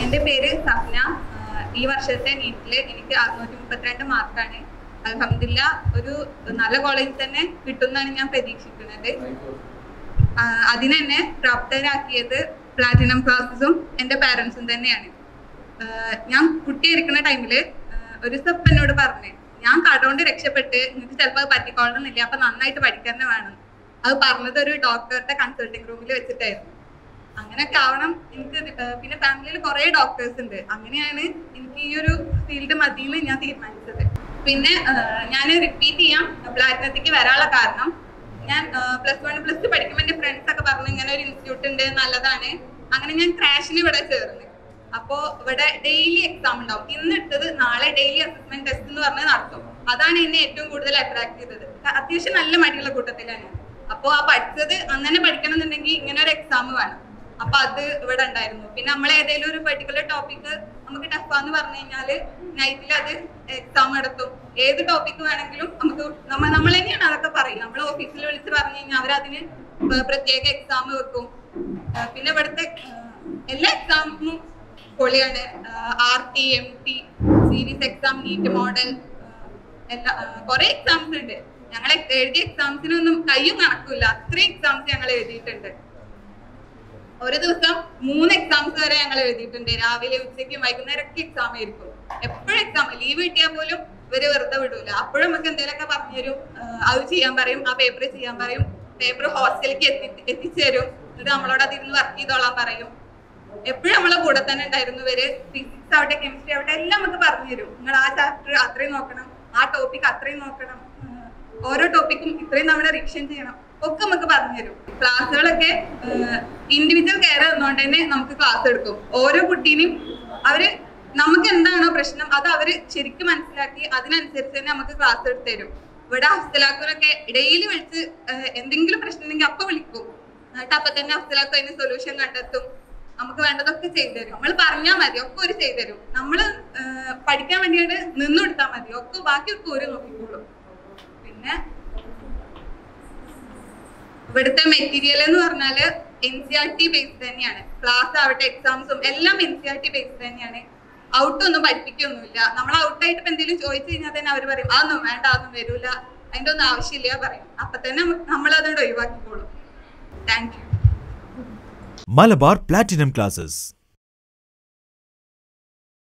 എൻ്റെ പേര് സപ്ന ആഹ് ഈ വർഷത്തെ നീറ്റിൽ എനിക്ക് അറുന്നൂറ്റി മുപ്പത്തിരണ്ട് മാർക്കാണ് അലഹമില്ല ഒരു നല്ല കോളേജിൽ തന്നെ കിട്ടുമെന്നാണ് ഞാൻ പ്രതീക്ഷിക്കുന്നത് ആഹ് അതിന് എന്നെ പ്രാപ്തരാക്കിയത് പ്ലാറ്റിനം ക്ലാസ്സും എൻ്റെ പാരൻസും തന്നെയാണ് ആഹ് ഞാൻ കുട്ടിയായിരിക്കുന്ന ടൈമിൽ ഒരു സ്റ്റെപ്പ് എന്നോട് പറഞ്ഞു ഞാൻ കടകൊണ്ട് രക്ഷപ്പെട്ട് നിങ്ങൾക്ക് ചിലപ്പോൾ അത് പറ്റിക്കോളണമെന്നില്ല അപ്പൊ നന്നായിട്ട് പഠിക്കാൻ തന്നെ വേണം അത് പറഞ്ഞത് ഒരു ഡോക്ടറുടെ കൺസൾട്ടിങ് റൂമിൽ വെച്ചിട്ടായിരുന്നു അങ്ങനെയൊക്കെ ആവണം എനിക്ക് ഇത്, ഏർ പിന്നെ ഫാമിലിയിൽ കുറെ ഡോക്ടേഴ്സ് ഉണ്ട് അങ്ങനെയാണ് എനിക്ക് ഈ ഒരു ഫീൽഡ് മതിയെന്ന് ഞാൻ തീരുമാനിച്ചത് പിന്നെ ഞാൻ റിപ്പീറ്റ് ചെയ്യാം പ്ലാറ്റിനത്തേക്ക് വരാനുള്ള കാരണം ഞാൻ പ്ലസ് വൺ പ്ലസ് ടു പഠിക്കുമ്പോൾ എൻ്റെ ഫ്രണ്ട്സ് ഒക്കെ പറഞ്ഞു ഇങ്ങനെ ഒരു ഇൻസ്റ്റിറ്റ്യൂട്ട് ഉണ്ട് നല്ലതാണ് അങ്ങനെ ഞാൻ ക്രാഷിന് ഇവിടെ ചേർന്ന് അപ്പോ ഇവിടെ ഡെയിലി എക്സാം ഉണ്ടാവും ഇന്ന് ഇട്ടത് നാളെ ഡെയിലി അസസ്മെന്റ് ടെസ്റ്റ് എന്ന് പറഞ്ഞ് നടത്തും അതാണ് എന്നെ ഏറ്റവും കൂടുതൽ അട്രാക്ട് ചെയ്തത് ക- അത്യാവശ്യം നല്ല മടിയുള്ള കൂട്ടത്തിലാണ് അപ്പോ ആ പഠിച്ചത് അന്നെ പഠിക്കണം എന്നുണ്ടെങ്കിൽ ഇങ്ങനെ ഒരു എക്സാം വേണം അപ്പൊ അത് ഇവിടെ ഉണ്ടായിരുന്നു പിന്നെ നമ്മൾ ഏതെങ്കിലും ഒരു പെർട്ടിക്കുലർ ടോപ്പിക് നമുക്ക് ടഫാന്ന് പറഞ്ഞു കഴിഞ്ഞാല് നൈറ്റിൽ അത് എക്സാം നടത്തും ഏത് ടോപ്പിക് വേണമെങ്കിലും നമുക്ക് നമ്മ നമ്മൾ തന്നെയാണ് അതൊക്കെ പറയും നമ്മൾ ഓഫീസിൽ വിളിച്ച് പറഞ്ഞു കഴിഞ്ഞാൽ അവരതിന് പ്ര- പ്രത്യേക എക്സാം വെക്കും ആ, പിന്നെ ഇവിടുത്തെ ആ, എല്ലാ എക്സാമും പൊളിയാണ് R T M T series exam NEET model എല്ലാ കുറെ എക്സാംസ് ഉണ്ട് ഞങ്ങൾ എഴുതിയ എക്സാംസിനൊന്നും കയ്യും കണക്കില്ല അത്രയും എക്സാംസ് ഞങ്ങൾ എഴുതിയിട്ടുണ്ട് ഒരു ദിവസം മൂന്ന് എക്സാംസ് വരെ ഞങ്ങൾ എഴുതിയിട്ടുണ്ട് രാവിലെ ഉച്ചയ്ക്കും വൈകുന്നേരം ഒക്കെ എക്സാം ആയിരിക്കും എപ്പോഴും എക്സാം ലീവ് കിട്ടിയാൽ പോലും ഇവര് വെറുതെ വിടൂല അപ്പോഴും നമുക്ക് എന്തെങ്കിലുമൊക്കെ പറഞ്ഞു തരും ആഹ് അത് ചെയ്യാൻ പറയും ആ പേപ്പർ ചെയ്യാൻ പറയും പേപ്പർ ഹോസ്റ്റലിലേക്ക് എത്തി എത്തിച്ചു തരും എന്നിട്ട് നമ്മളോട് അതിരുന്ന് വർക്ക് ചെയ്തോളാൻ പറയും എപ്പോഴും നമ്മളെ കൂടെ തന്നെ ഉണ്ടായിരുന്നു ഇവര് ഫിസിക്സ് ആവട്ടെ കെമിസ്ട്രി ആവട്ടെ എല്ലാം നമുക്ക് പറഞ്ഞു തരും നിങ്ങൾ ആ ചാപ്റ്റർ അത്രയും നോക്കണം ആ ടോപ്പിക് അത്രയും നോക്കണം ആഹ് ഓരോ ടോപ്പിക്കും ഇത്രയും തവണ റിവിഷൻ ചെയ്യണം ഒക്കെ നമുക്ക് പറഞ്ഞു തരും ക്ലാസ്സുകളൊക്കെ ഇൻഡിവിജ്വൽ കെയർ തന്നുകൊണ്ട് തന്നെ നമുക്ക് ക്ലാസ് എടുക്കും ഓരോ കുട്ടീനെയും അവര് നമുക്ക് എന്താണോ പ്രശ്നം അത് അവര് ശരിക്കും മനസ്സിലാക്കി അതിനനുസരിച്ച് തന്നെ നമുക്ക് ക്ലാസ് എടുത്ത് തരും ഇവിടെ അഫ്സലാക്കൂരൊക്കെ ഡെയിലി വിളിച്ച് ആഹ് എന്തെങ്കിലും പ്രശ്നം ഉണ്ടെങ്കിൽ അപ്പൊ വിളിക്കും എന്നിട്ട് അപ്പൊ തന്നെ അഫ്സലാക്കു അതിന് സൊല്യൂഷൻ കണ്ടെത്തും നമുക്ക് വേണ്ടതൊക്കെ ചെയ്തു തരും നമ്മൾ പറഞ്ഞാൽ മതി ഒക്കെ ഒരു ചെയ്തു തരും നമ്മൾ പഠിക്കാൻ വേണ്ടിയിട്ട് നിന്നു കൊടുത്താൽ മതി ഒക്കെ ബാക്കിയൊക്കെ ഒരു നോക്കിക്കോളും പിന്നെ ഇവിടുത്തെ മെറ്റീരിയൽ എന്ന് പറഞ്ഞാല് N C R T based തന്നെയാണ് ക്ലാസ് ആവട്ടെ എക്സാംസും എല്ലാം N C R T based തന്നെയാണ് ഔട്ട് ഒന്നും പഠിപ്പിക്കൊന്നുമില്ല നമ്മൾ ഔട്ടായിട്ട് ഇപ്പൊ എന്തെങ്കിലും ചോദിച്ചു കഴിഞ്ഞാൽ തന്നെ അവർ പറയും അതൊന്നും വേണ്ട അതൊന്നും വരൂല അതിന്റെ ഒന്നും ആവശ്യമില്ല പറയും അപ്പൊ തന്നെ നമ്മൾ അതുകൊണ്ട് ഒഴിവാക്കിക്കോളും thank you Malabar platinum classes